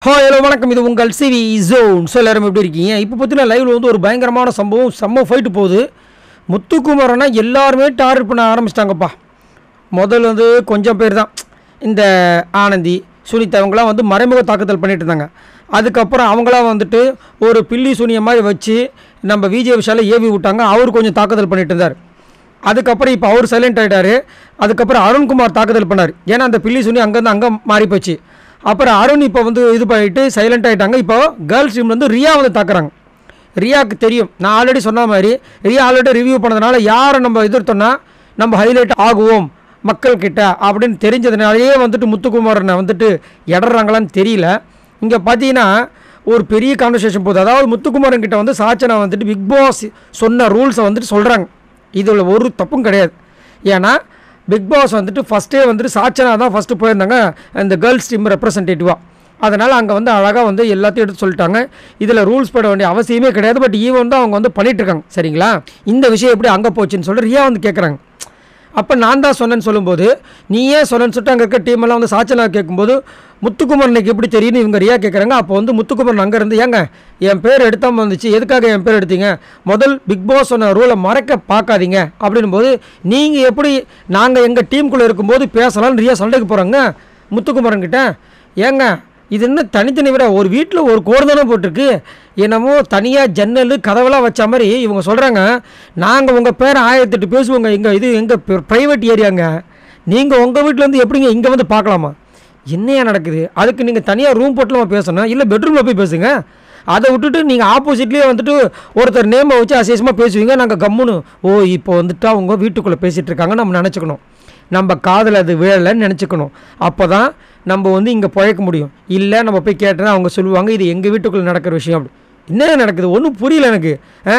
hi hello வணக்கம் இது உங்கள் சிவி ஜோன் ஸோ எல்லாரும் எப்படி இருக்கீங்க இப்போ பார்த்தீங்கன்னா லைவில் வந்து ஒரு பயங்கரமான சம்பவம் செம்ம ஃபைட்டு போகுது முத்துக்குமாரனா எல்லாருமே டார்கெட் பண்ண ஆரம்பிச்சிட்டாங்கப்பா முதல்ல வந்து கொஞ்சம் பேர் தான் இந்த ஆனந்தி சுனிதா அவங்களாம் வந்து மறைமுக தாக்குதல் பண்ணிட்டு இருந்தாங்க அதுக்கப்புறம் அவங்களாம் வந்துட்டு ஒரு பில்லி சூனிய மாதிரி வச்சு நம்ம விஜய் விஷால ஏவி விட்டாங்க அவர் கொஞ்சம் தாக்குதல் பண்ணிட்டு இருந்தார் அதுக்கப்புறம் இப்போ அவர் சைலண்ட் ஆகிட்டாரு அதுக்கப்புறம் அருண்குமார் தாக்குதல் பண்ணார் ஏன்னா அந்த பில்லி சுனி அங்கேருந்து அங்கே மாறி போச்சு அப்புறம் அருண் இப்போ வந்து இது பண்ணிட்டு சைலண்ட் ஆகிட்டாங்க இப்போ கேர்ள்ஸ் டீம்ல வந்து ரியா வந்து தாக்குறாங்க ரியாவுக்கு தெரியும் நான் ஆல்ரெடி சொன்ன மாதிரி ரியா ஆல்ரெடி ரிவ்யூ பண்ணதுனால யாரை நம்ம எதிர்த்தோன்னா நம்ம ஹைலைட் ஆகுவோம் மக்கள் கிட்ட அப்படின்னு தெரிஞ்சதுனாலேயே வந்துட்டு முத்துக்குமாரனை வந்துட்டு இடறாங்களான்னு தெரியல இங்கே பார்த்தீங்கன்னா ஒரு பெரிய கான்வர்சேஷன் போகுது அதாவது முத்துக்குமாரன் கிட்ட வந்து சாச்சனா வந்துட்டு பிக் பாஸ் சொன்ன ரூல்ஸை வந்துட்டு சொல்கிறாங்க இதில் ஒரு தப்பும் கிடையாது ஏன்னா பிக் பாஸ் வந்துட்டு ஃபஸ்ட்டே வந்துட்டு சாச்சனா தான் ஃபஸ்ட்டு போயிருந்தாங்க இந்த கேர்ள்ஸ் டீம் ரெப்ரசன்டேட்டிவாக அதனால் அங்கே வந்து அழகாக வந்து எல்லாத்தையும் எடுத்து சொல்லிட்டாங்க இதில் ரூல்ஸ் போட வேண்டிய அவசியமே கிடையாது பட் ஈவன் வந்து அவங்க வந்து பண்ணிட்டு இருக்காங்க சரிங்களா இந்த விஷயம் எப்படி அங்கே போச்சுன்னு சொல்லிட்டு ரியா வந்து கேட்குறாங்க அப்போ நான் தான் சொன்னேன்னு சொல்லும்போது நீ ஏன் சொன்னேன்னு சொல்லிட்டு அங்கே இருக்க டீம் எல்லாம் வந்து சாச்சனா கேட்கும்போது முத்துக்குமரனுக்கு எப்படி தெரியும்னு இவங்க ரியா கேட்குறாங்க அப்போ வந்து முத்துக்குமரன் அங்கே இருந்து ஏங்க என் பேர் எடுத்தாமல் வந்துச்சு எதுக்காக என் பேர் எடுத்தீங்க முதல் பிக் பாஸ் சொன்ன ரூலை மறைக்க பார்க்காதீங்க அப்படின்னும் போது நீங்கள் எப்படி நாங்கள் எங்கள் டீமுக்குள்ளே இருக்கும்போது பேசலாம்னு ரியா சண்டைக்கு போகிறாங்க முத்துக்குமரன் கிட்ட ஏங்க இது என்ன தனித்தனி விட ஒரு வீட்டில் ஒரு கோடு தானே போட்டிருக்கு என்னமோ தனியாக ஜன்னல் கதவெல்லாம் வச்ச மாதிரி இவங்க சொல்கிறாங்க நாங்கள் உங்கள் பேரை ஆயிரத்தெட்டு பேசுவோங்க எங்கள் இது எங்கள் ப்ரைவேட் ஏரியாங்க நீங்கள் உங்கள் வீட்டிலேருந்து எப்படிங்க இங்கே வந்து பார்க்கலாமா என்னையா நடக்குது அதுக்கு நீங்கள் தனியாக ரூம் போட்டுலாமா பேசணும் இல்லை பெட்ரூமில் போய் பேசுங்க அதை விட்டுட்டு நீங்கள் ஆப்போசிட்லேயே வந்துட்டு ஒருத்தர் நேமை வச்சு அசேஷமாக பேசுவீங்க நாங்கள் கம்முன்னு ஓ இப்போ வந்துட்டு அவங்க வீட்டுக்குள்ளே பேசிகிட்டு இருக்காங்க நம்ம நினச்சிக்கணும் நம்ம காதில் அது விழலைன்னு நினச்சிக்கணும் அப்போ தான் நம்ம வந்து இங்கே பழைக்க முடியும் இல்லை நம்ம போய் கேட்டோன்னா அவங்க சொல்லுவாங்க இது எங்கள் வீட்டுக்குள்ளே நடக்கிற விஷயம் அப்படி என்ன நடக்குது ஒன்றும் புரியல எனக்கு ஆ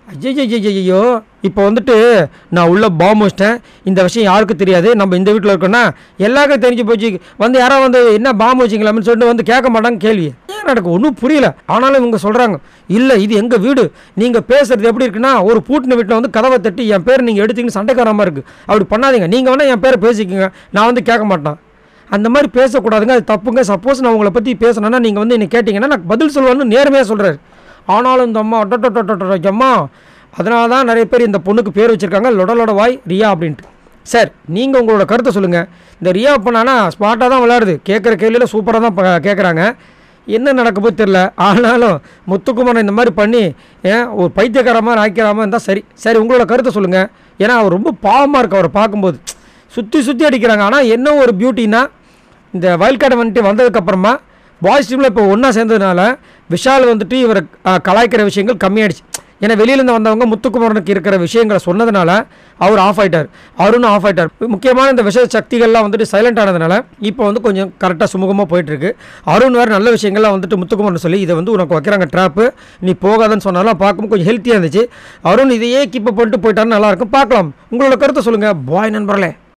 ஐயோ இப்போ வந்துட்டு நான் உள்ள பாம்பு வச்சிட்டேன் இந்த விஷயம் யாருக்கும் தெரியாது நம்ம இந்த வீட்டில் இருக்கோன்னா எல்லாருக்கும் தெரிஞ்சு போச்சு வந்து யாராவது வந்து என்ன பாம்பு வச்சிங்களாம்னு சொல்லிட்டு வந்து கேட்க மாட்டாங்க கேள்வி ஏன் நடக்கும் ஒன்றும் புரியல ஆனாலும் இவங்க சொல்கிறாங்க இல்லை இது எங்கள் வீடு நீங்கள் பேசுறது எப்படி இருக்குன்னா ஒரு பூட்டின வீட்டில் வந்து கதவை தட்டி என் பேர் நீங்கள் எடுத்தீங்கன்னு சண்டைக்காரமாக இருக்குது அப்படி பண்ணாதீங்க நீங்கள் வேணால் என் பேரை பேசிக்கோங்க நான் வந்து கேட்க மாட்டேன் அந்த மாதிரி பேசக்கூடாதுங்க அது தப்புங்க சப்போஸ் நான் உங்களை பற்றி பேசணுன்னா நீங்கள் வந்து என்ன கேட்டிங்கன்னா நான் பதில் சொல்லுவேன்னு நேர்மையாக சொல்கிறாரு ஆனாலும் இந்த அம்மா டொட்டொட்டொட்டொ அம்மா அதனால தான் நிறைய பேர் இந்த பொண்ணுக்கு பேர் வச்சுருக்காங்க லொடலோட வாய் ரியா அப்படின்ட்டு சார் நீங்கள் உங்களோட கருத்தை சொல்லுங்கள் இந்த ரியா பண்ணானா ஸ்மார்ட்டாக தான் விளையாடுது கேட்குற கேள்வியில் சூப்பராக தான் ப- கேட்குறாங்க என்ன நடக்க போய் தெரில ஆனாலும் முத்துக்குமாரன் இந்த மாதிரி பண்ணி ஏன் ஒரு பைத்தியக்கார மாதிரி ஆக்கிறாமல் இருந்தால் சரி சரி உங்களோட கருத்தை சொல்லுங்கள் ஏன்னா அவர் ரொம்ப பாவமாக இருக்கு அவரை பார்க்கும்போது சுற்றி சுற்றி அடிக்கிறாங்க ஆனால் என்ன ஒரு பியூட்டினா இந்த வயல் கார்டு வந்துட்டு வந்ததுக்கப்புறமா பாய்ஸ் டீமில் இப்போ ஒன்றா சேர்ந்ததுனால விஷால் வந்துட்டு இவரை அஹ், கலாய்க்கிற விஷயங்கள் கம்மியாயிடுச்சு ஏன்னா வெளியிலேருந்து வந்தவங்க முத்துக்குமரனுக்கு இருக்கிற விஷயங்களை சொன்னதுனால அவர் ஆஃப் ஆயிட்டார் அருணும் ஆஃப் ஆயிட்டார் முக்கியமான இந்த விஷ சக்திகள்லாம் வந்துட்டு சைலண்ட் ஆனதுனால இப்போ வந்து கொஞ்சம் கரெக்டாக சுமூகமாக போயிட்டுருக்கு அருண் வேறு நல்ல விஷயங்கள்லாம் வந்துட்டு முத்துக்குமரன் சொல்லி இதை வந்து உனக்கு வைக்கிறாங்க ட்ராப்பு நீ போகாதன்னு சொன்னாலும் பார்க்கும்போது கொஞ்சம் ஹெல்த்தியாக இருந்துச்சு அருண் இதையே கீப் பண்ணிட்டு போயிட்டாருன்னு நல்லாயிருக்கும் பார்க்கலாம் உங்களோட கருத்தை சொல்லுங்கள் பாய் நண்பர்களே